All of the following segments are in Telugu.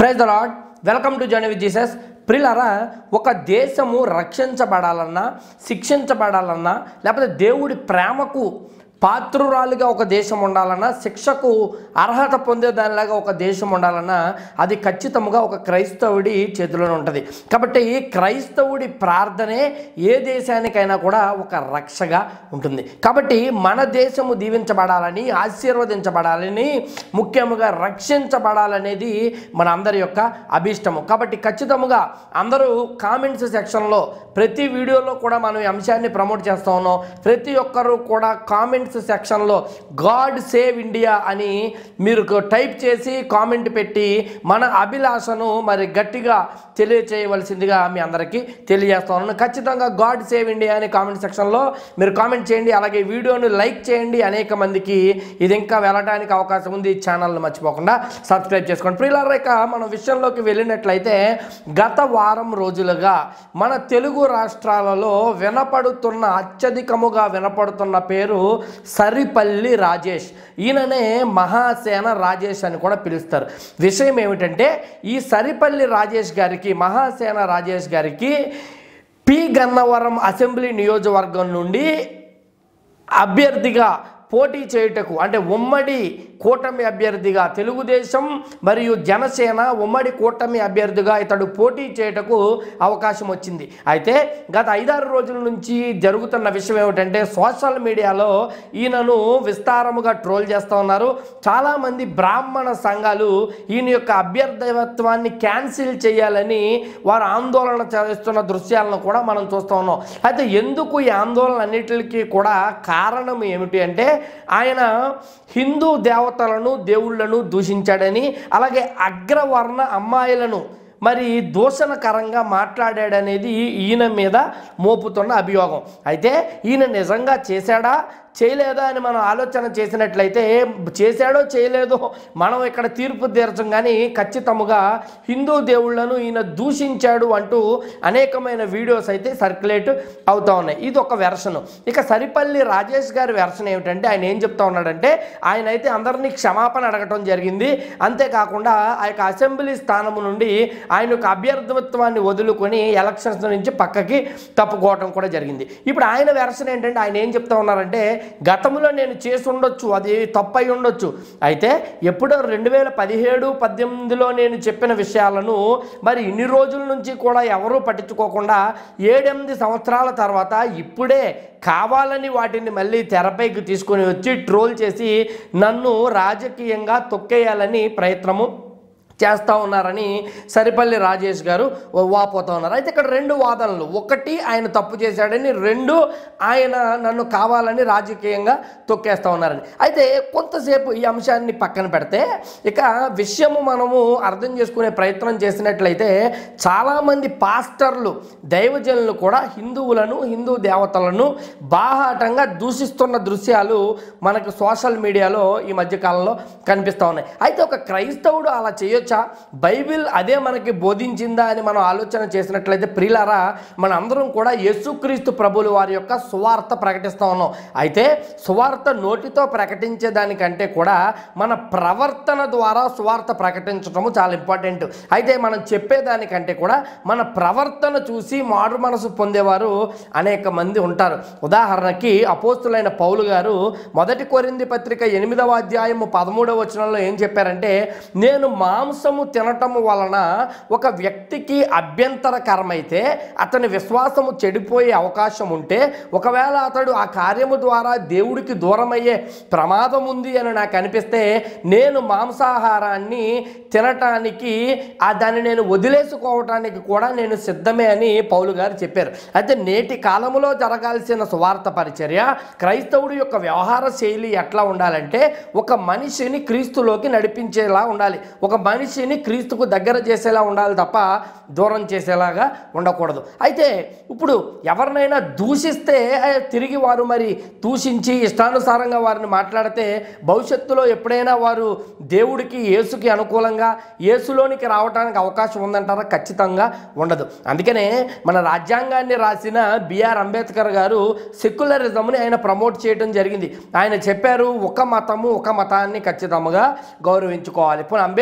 praise the lord welcome to journey with Jesus ప్రిలరా ఒక దేశము రక్షించబడాలన్నా శిక్షించబడాలన్నా లేకపోతే దేవుడి ప్రేమకు పాత్రురాలుగా ఒక దేశం ఉండాలన్నా శిక్షకు అర్హత పొందేదానిలాగా ఒక దేశం ఉండాలన్నా అది ఖచ్చితంగా ఒక క్రైస్తవుడి చేతిలోనే ఉంటుంది కాబట్టి క్రైస్తవుడి ప్రార్థనే ఏ దేశానికైనా కూడా ఒక రక్షగా ఉంటుంది కాబట్టి మన దేశము దీవించబడాలని ఆశీర్వదించబడాలని ముఖ్యంగా రక్షించబడాలనేది మన అందరి యొక్క అభీష్టము కాబట్టి ఖచ్చితంగా అందరూ కామెంట్స్ సెక్షన్లో ప్రతి వీడియోలో కూడా మనం ఈ అంశాన్ని ప్రమోట్ చేస్తూ ఉన్నాం ప్రతి ఒక్కరూ కూడా కామెంట్స్ సెక్షన్లో గాడ్ సేవ్ ఇండియా అని మీరు టైప్ చేసి కామెంట్ పెట్టి మన అభిలాషను మరి గట్టిగా తెలియచేయవలసిందిగా మీ అందరికీ తెలియజేస్తా ఉన్నాను ఖచ్చితంగా గాడ్ సేవ్ ఇండియా అనే కామెంట్ సెక్షన్లో మీరు కామెంట్ చేయండి అలాగే వీడియోను లైక్ చేయండి అనేక మందికి ఇది ఇంకా వెళ్ళడానికి అవకాశం ఉంది ఈ ఛానల్ని మర్చిపోకుండా సబ్స్క్రైబ్ చేసుకోండి ప్రియులారా ఇక మనం విషయంలోకి వెళ్ళినట్లయితే గత వారం రోజులుగా మన తెలుగు రాష్ట్రాలలో వినపడుతున్న అత్యధికముగా వినపడుతున్న పేరు సరిపల్లి రాజేష్ ఈయననే మహాసేన రాజేష్ అని కూడా పిలుస్తారు విషయం ఏమిటంటే ఈ సరిపల్లి రాజేష్ గారికి మహాసేన రాజేష్ గారికి పి గన్నవరం అసెంబ్లీ నియోజకవర్గం నుండి అభ్యర్థిగా పోటీ చేయుటకు అంటే ఉమ్మడి కూటమి అభ్యర్థిగా తెలుగుదేశం మరియు జనసేన ఉమ్మడి కూటమి అభ్యర్థిగా ఇతడు పోటీ చేయుటకు అవకాశం వచ్చింది అయితే గత ఐదారు రోజుల నుంచి జరుగుతున్న విషయం ఏమిటంటే సోషల్ మీడియాలో ఈయనను విస్తారముగా ట్రోల్ చేస్తూ ఉన్నారు చాలామంది బ్రాహ్మణ సంఘాలు ఈయన యొక్క అభ్యర్థిత్వాన్ని క్యాన్సిల్ చేయాలని వారు ఆందోళన చేస్తున్న దృశ్యాలను కూడా మనం చూస్తూ ఉన్నాం అయితే ఎందుకు ఈ ఆందోళన అన్నిటికీ కూడా కారణం ఏమిటి అంటే ఆయన హిందూ దేవతలను దేవుళ్ళను దూషించాడని అలాగే అగ్రవర్ణ అమ్మాయిలను మరి దూషణకరంగా మాట్లాడాడనేది ఈయన మీద మోపుతున్న అభియోగం అయితే ఈయన నిజంగా చేశాడా చేయలేదా అని మనం ఆలోచన చేసినట్లయితే చేశాడో చేయలేదో మనం ఇక్కడ తీర్పు తీర్చం కానీ ఖచ్చితముగా హిందూ దేవుళ్ళను ఈయన దూషించాడు అంటూ అనేకమైన వీడియోస్ అయితే సర్క్యులేట్ అవుతా ఉన్నాయి ఇది ఒక వెర్షన్ ఇక సరిపల్లి రాజేష్ గారి వెర్షన్ ఏమిటంటే ఆయన ఏం చెప్తా ఉన్నాడంటే ఆయన అయితే అందరినీ క్షమాపణ అడగటం జరిగింది అంతేకాకుండా ఆ యొక్క అసెంబ్లీ స్థానం నుండి ఆయన యొక్క అభ్యర్థిత్వాన్ని వదులుకొని ఎలక్షన్స్ నుంచి పక్కకి తప్పుకోవటం కూడా జరిగింది ఇప్పుడు ఆయన వెర్షన్ ఏంటంటే ఆయన ఏం చెప్తా ఉన్నారంటే గతంలో నేను చేసి ఉండొచ్చు అది తప్పు అయి ఉండొచ్చు అయితే ఎప్పుడో రెండు వేల పదిహేడు పద్దెనిమిదిలో నేను చెప్పిన విషయాలను మరి ఇన్ని రోజుల నుంచి కూడా ఎవరూ పట్టించుకోకుండా ఏడెనిమిది సంవత్సరాల తర్వాత ఇప్పుడే కావాలని వాటిని మళ్ళీ తెరపైకి తీసుకొని వచ్చి ట్రోల్ చేసి నన్ను రాజకీయంగా తొక్కేయాలని ప్రయత్నము చేస్తూ ఉన్నారని సరిపల్లి రాజేష్ గారు వాపోతూ ఉన్నారు అయితే ఇక్కడ రెండు వాదనలు ఒకటి ఆయన తప్పు చేశాడని రెండు ఆయన నన్ను కావాలని రాజకీయంగా తొక్కేస్తూ ఉన్నారని అయితే కొంతసేపు ఈ అంశాన్ని పక్కన పెడితే ఇక విషయము మనము అర్థం చేసుకునే ప్రయత్నం చేసినట్లయితే చాలామంది పాస్టర్లు దైవజనులు కూడా హిందువులను హిందూ దేవతలను బాహాటంగా దూషిస్తున్న దృశ్యాలు మనకు సోషల్ మీడియాలో ఈ మధ్యకాలంలో కనిపిస్తూ ఉన్నాయి అయితే ఒక క్రైస్తవుడు అలా చేయొచ్చా బైబిల్ అదే మనకి బోధించిందా అని మనం ఆలోచన చేసినట్లయితే ప్రియులారా మన అందరం కూడా యేసుక్రీస్తు ప్రభులు వారి యొక్క సువార్త ప్రకటిస్తూ ఉన్నాం అయితే సువార్త నోటితో ప్రకటించే దానికంటే కూడా మన ప్రవర్తన ద్వారా సువార్త ప్రకటించడము చాలా ఇంపార్టెంట్ అయితే మనం చెప్పేదానికంటే కూడా మన ప్రవర్తన చూసి మారు మనసు పొందేవారు అనేక మంది ఉంటారు ఉదాహరణకి అపోస్తులైన పౌలు గారు మొదటి కొరింది పత్రిక ఎనిమిదవ అధ్యాయము పదమూడవ వచనంలో ఏం చెప్పారంటే నేను మాంసము తినటము వలన ఒక వ్యక్తికి అభ్యంతరకరమైతే అతని విశ్వాసము చెడిపోయే అవకాశం ఉంటే ఒకవేళ అతడు ఆ కార్యము ద్వారా దేవుడికి దూరమయ్యే ప్రమాదం ఉంది అని నాకు అనిపిస్తే నేను మాంసాహారాన్ని తినటానికి ఆ దాన్ని నేను వదిలేసుకోవటానికి కూడా నేను సిద్ధమే అని పౌలు గారు చెప్పారు అయితే నేటి కాలంలో జరగాల్సిన సువార్త పరిచర్య క్రైస్తవుడి యొక్క వ్యవహార శైలి ఎట్లా ఉండాలంటే ఒక మనిషిని క్రీస్తులోకి నడిపించేలా ఉండాలి ఒక మనిషిని క్రీస్తుకు దగ్గర చేసేలా ఉండాలి తప్ప దూరం చేసేలాగా ఉండకూడదు అయితే ఇప్పుడు ఎవరినైనా దూషిస్తే ఏ, తిరిగి వారు మరి దూషించి ఇష్టానుసారంగా వారిని మాట్లాడితే భవిష్యత్తులో ఎప్పుడైనా వారు దేవుడికి యేసుకి అనుకూలంగా యేసులోనికి రావడానికి అవకాశం ఉందంటారా ఖచ్చితంగా ఉండదు అందుకనే మన రాజ్యాంగాన్ని రాసిన బిఆర్ అంబేద్కర్ గారు సెక్యులరిజంని ఆయన ప్రమోట్ చేయడం జరిగింది ఆయన చెప్పారు ఒక మతము ఒక మతాన్ని ఖచ్చితంగా గౌరవించుకోవాలి ఇప్పుడు అంబేద్కర్ని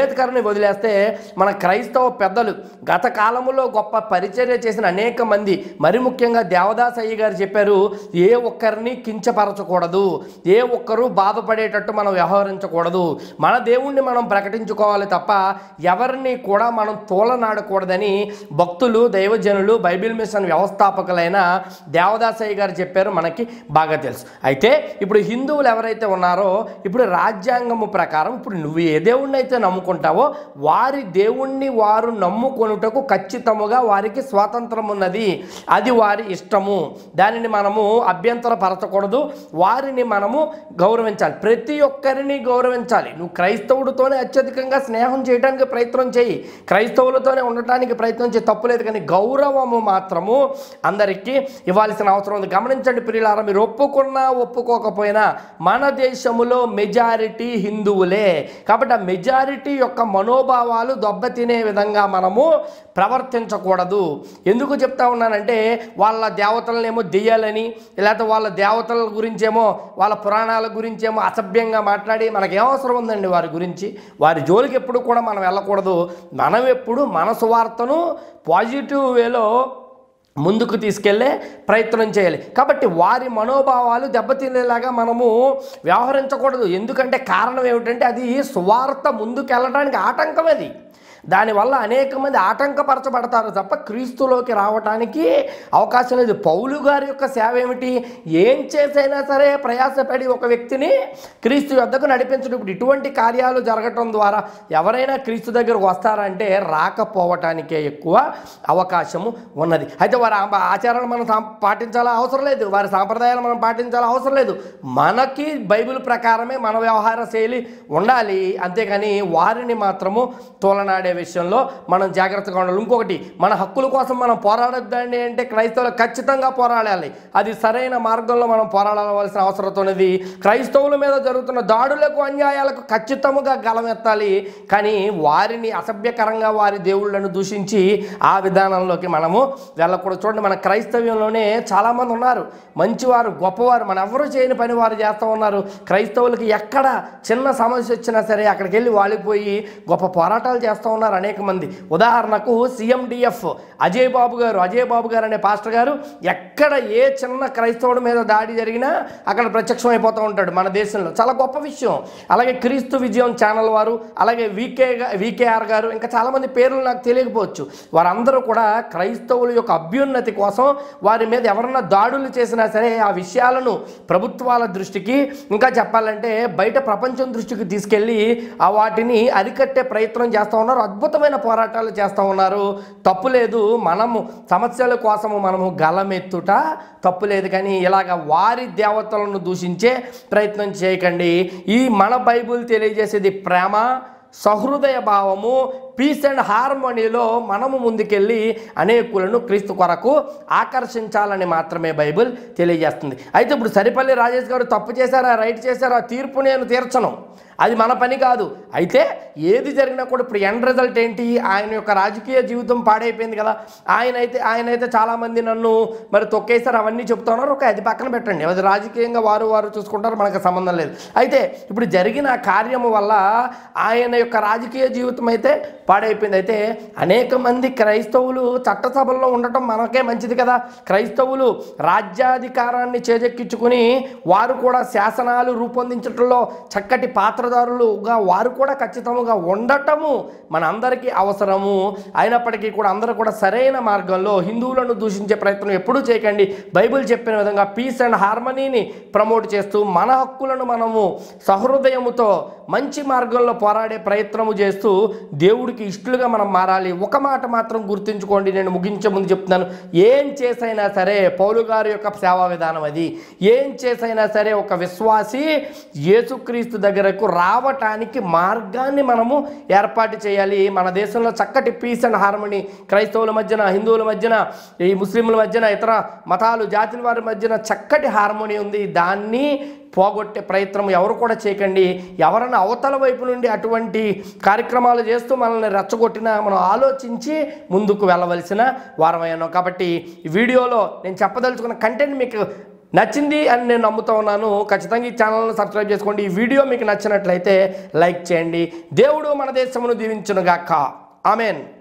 వదిలేస్తే మన క్రైస్తవ పెద్దలు గత కాలంలో గొప్ప పరిచర్య చేసిన అనేక మంది మరి ముఖ్యంగా దేవదాస్ అయ్య గారు చెప్పారు ఏ ఒక్కరిని కించపరచకూడదు ఏ ఒక్కరు బాధపడేటట్టు మనం వ్యవహరించకూడదు మన దేవుణ్ణి మనం ప్రకటించుకోవాలి తప్ప ఎవరిని కూడా మనం తోలనాడకూడదని భక్తులు దైవజనులు బైబిల్ మిషన్ వ్యవస్థాపకులైన దేవదాసయ్య గారు చెప్పారు మనకి బాగా తెలుసు అయితే ఇప్పుడు హిందువులు ఎవరైతే ఉన్నారో ఇప్పుడు రాజ్యాంగము ప్రకారం ఇప్పుడు నువ్వు ఏ దేవుణ్ణి అయితే నమ్ముకుంటావో వారి దేవుణ్ణి వారు నమ్ముకొనుటకు ఖచ్చితముగా వారికి స్వాతంత్రం ఉన్నది అది వారి ఇష్టము దానిని మనము అభ్యంతరపరచకూడదు వారిని మనము గౌరవించాలి ప్రతి ఒక్కరిని గౌరవించాలి నువ్వు క్రైస్తవుడితోనే అత్యధికంగా స్నేహం చేయడానికి ప్రయత్నం చేయి క్రైస్తవులతోనే ఉండటానికి ప్రయత్నం చేయి తప్పులేదు కానీ గౌరవము మాత్రము అందరికీ ఇవ్వాల్సిన అవసరం ఉంది గమనించండి ప్రియులారా మీరు ఒప్పుకున్నా ఒప్పుకోకపోయినా మన దేశములో మెజారిటీ హిందువులే కాబట్టి ఆ మెజారిటీ యొక్క మనోభావాలు దెబ్బతినే విధంగా మనము ప్రవర్తించకూడదు ఎందుకు చెప్తా ఉన్నానంటే వాళ్ళ దేవతలనేమో దెయ్యాలని లేకపోతే వాళ్ళ దేవతల గురించేమో వాళ్ళ పురాణాల గురించేమో అసభ్యంగా మాట్లాడి మనకి ఏం అవసరం ఉందండి వారి గురించి వారి జోలికి ఎప్పుడు కూడా మనం వెళ్ళకూడదు మనం ఎప్పుడు మన సువార్తను పాజిటివ్ వేలో ముందుకు తీసుకెళ్లే ప్రయత్నం చేయాలి కాబట్టి వారి మనోభావాలు దెబ్బతినేలాగా మనము వ్యవహరించకూడదు ఎందుకంటే కారణం ఏమిటంటే అది సువార్త ముందుకు వెళ్ళడానికి ఆటంకం అది దానివల్ల అనేక మంది ఆటంకపరచబడతారు తప్ప క్రీస్తులోకి రావటానికి అవకాశం లేదు పౌలు గారి యొక్క సేవ ఏమిటి ఏం చేసైనా సరే ప్రయాసపడి ఒక వ్యక్తిని క్రీస్తు యొద్దకు నడిపించడం ఇప్పుడు ఇటువంటి కార్యాలు జరగటం ద్వారా ఎవరైనా క్రీస్తు దగ్గరకు వస్తారంటే రాకపోవటానికే ఎక్కువ అవకాశము ఉన్నది అయితే వారి ఆ- ఆచారాలు మనం సాం- పాటించాలా అవసరం లేదు వారి సాంప్రదాయాలు మనం పాటించాలా అవసరం లేదు మనకి బైబిల్ ప్రకారమే మన వ్యవహార శైలి ఉండాలి అంతేకాని వారిని మాత్రము తోలనాడే విషయంలో మనం జాగ్రత్తగా ఉండాలి ఇంకొకటి మన హక్కుల కోసం మనం పోరాడొద్దండి అంటే క్రైస్తవులు ఖచ్చితంగా పోరాడాలి అది సరైన మార్గంలో మనం పోరాడవలసిన అవసరం ఉన్నది క్రైస్తవుల మీద జరుగుతున్న దాడులకు అన్యాయాలకు ఖచ్చితంగా గలమెత్తాలి కానీ వారిని అసభ్యకరంగా వారి దేవుళ్ళను దూషించి ఆ విధానంలోకి మనము వెళ్ళకూడదు చూడండి మన క్రైస్తవ్యంలోనే చాలామంది ఉన్నారు మంచివారు గొప్పవారు మన ఎవరు చేయని పని వారు చేస్తూ ఉన్నారు క్రైస్తవులకి ఎక్కడ చిన్న సమస్య వచ్చినా సరే అక్కడికి వెళ్ళి వాలిపోయి గొప్ప పోరాటాలు చేస్తూ ఉన్నారు అనేక మంది ఉదాహరణకు సిఎండిఎఫ్ అజయ్ బాబు గారు అజయ్ బాబు గారు అనే పాస్టర్ గారు ఎక్కడ ఏ చిన్న క్రైస్తవుడి మీద దాడి జరిగినా అక్కడ ప్రత్యక్షం అయిపోతూ ఉంటాడు మన దేశంలో చాలా గొప్ప విషయం అలాగే క్రీస్తు విజయం ఛానల్ వారు అలాగే వికే వికేఆర్ గారు ఇంకా చాలామంది పేర్లు నాకు తెలియకపోవచ్చు వారందరూ కూడా క్రైస్తవుల యొక్క అభ్యున్నతి కోసం వారి మీద ఎవరన్నా దాడులు చేసినా సరే ఆ విషయాలను ప్రభుత్వాల దృష్టికి ఇంకా చెప్పాలంటే బయట ప్రపంచం దృష్టికి తీసుకెళ్ళి ఆ వాటిని అరికట్టే ప్రయత్నం చేస్తూ ఉన్నారు అద్భుతమైన పోరాటాలు చేస్తూ ఉన్నారు తప్పు లేదు మనము సమస్యల కోసము మనము గలమెత్తుట తప్పు లేదు కానీ ఇలాగ వారి దేవతలను దూషించే ప్రయత్నం చేయకండి ఈ మన బైబుల్ తెలియజేసేది ప్రేమ సహృదయ భావము పీస్ అండ్ హార్మోనీలో మనము ముందుకెళ్ళి అనేకులను క్రీస్తు కొరకు ఆకర్షించాలని మాత్రమే బైబిల్ తెలియజేస్తుంది అయితే ఇప్పుడు సరిపల్లి రాజేష్ గారు తప్పు చేశారా రైట్ చేశారా తీర్పు నేను తీర్చను అది మన పని కాదు అయితే ఏది జరిగినా కూడా ఇప్పుడు ఎండ్ రిజల్ట్ ఏంటి ఆయన యొక్క రాజకీయ జీవితం పాడైపోయింది కదా ఆయన అయితే ఆయన అయితే చాలామంది నన్ను మరి తొక్కేశారు అవన్నీ చెప్తా ఉన్నారు ఒక అది పక్కన పెట్టండి అది రాజకీయంగా వారు వారు చూసుకుంటారు మనకు సంబంధం లేదు అయితే ఇప్పుడు జరిగిన ఆ కార్యము వల్ల ఆయన యొక్క రాజకీయ జీవితం అయితే పాడైపోయింది అయితే అనేక మంది క్రైస్తవులు చట్టసభల్లో ఉండటం మనకే మంచిది కదా క్రైస్తవులు రాజ్యాధికారాన్ని చేజెక్కించుకుని వారు కూడా శాసనాలు రూపొందించడంలో చక్కటి పాత్రదారులుగా వారు కూడా ఖచ్చితంగా ఉండటము మన అందరికీ అవసరము అయినప్పటికీ కూడా అందరూ కూడా సరైన మార్గంలో హిందువులను దూషించే ప్రయత్నం ఎప్పుడూ చేయకండి బైబిల్ చెప్పిన విధంగా పీస్ అండ్ హార్మనీని ప్రమోట్ చేస్తూ మన హక్కులను మనము సహృదయముతో మంచి మార్గంలో పోరాడే ప్రయత్నము చేస్తూ దేవుడికి ఇష్టలుగా మనం మారాలి ఒక మాట మాత్రం గుర్తుంచుకోండి నేను ముగించే ముందు చెప్తున్నాను ఏం చేసైనా సరే పౌలు గారి యొక్క సేవా విధానం అది ఏం చేసైనా సరే ఒక విశ్వాసి యేసుక్రీస్తు దగ్గరకు రావటానికి మార్గాన్ని మనము ఏర్పాటు చేయాలి మన దేశంలో చక్కటి పీస్ అండ్ హార్మనీ క్రైస్తవుల మధ్యన హిందువుల మధ్యన ఈ ముస్లింల మధ్యన ఇతర మతాలు జాతుల వారి మధ్యన చక్కటి హార్మోనీ ఉంది దాన్ని పోగొట్టే ప్రయత్నం ఎవరు కూడా చేయకండి ఎవరైనా అవతల వైపు నుండి అటువంటి కార్యక్రమాలు చేస్తూ మనల్ని రెచ్చగొట్టినా మనం ఆలోచించి ముందుకు వెళ్ళవలసిన వారమయ్యాను కాబట్టి ఈ వీడియోలో నేను చెప్పదలుచుకున్న కంటెంట్ మీకు నచ్చింది అని నేను నమ్ముతా ఉన్నాను ఖచ్చితంగా ఈ ఛానల్ని సబ్స్క్రైబ్ చేసుకోండి ఈ వీడియో మీకు నచ్చినట్లయితే లైక్ చేయండి దేవుడు మన దేశమును దీవించునుగాక ఆమెన్